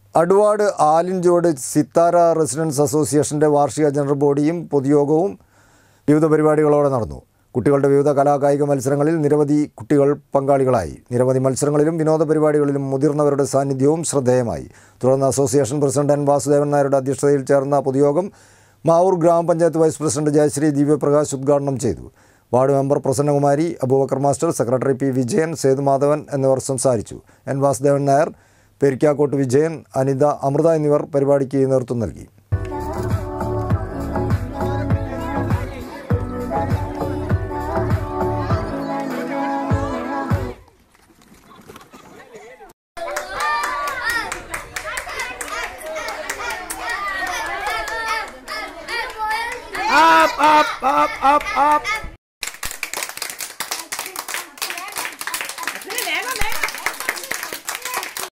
അടുവാട് ആലിൻചോട് Sithara residence അസോസിയേഷൻ്റെ വാർഷിക general ബോഡിയും പൊതുയോഗവും വിവിധ പരിപാടികളോടെ നടന്നു കുട്ടികളുടെ വിവിധ കലാകായിക മത്സരങ്ങളിൽ നിരവധി കുട്ടികൾ പങ്കാളികളായി നിരവധി മത്സരങ്ങളിലും വിനോദ പരിപാടികളിലും മുതിർന്നവരുടെ സാന്നിധ്യവും ശ്രദ്ധേയമായി തുടർന്ന് അസോസിയേഷൻ പ്രസിഡന്റ് എൻ വാസുദേവൻ നായരുടെ അധ്യക്ഷതയിൽ ചേർന്ന പൊതുയോഗം മാവൂർ ഗ്രാമപഞ്ചായത്ത് വൈസ് പ്രസിഡന്റ് ജയശ്രീ ദിവ്യപ്രകാശ് ഉദ്ഘാടനം ചെയ്തു ward member Prasannakumari Aboobacker master secretary P Vijayan Sethumadhavan എന്നിവർ സംസാരിച്ചു എൻ വാസുദേവൻ നായർ പെരിക്കാക്കോട്ട് വിജയൻ അനിത അമൃത എന്നിവർ പരിപാടിക്ക് നേതൃത്വം നൽകി Up, up, up, up, up.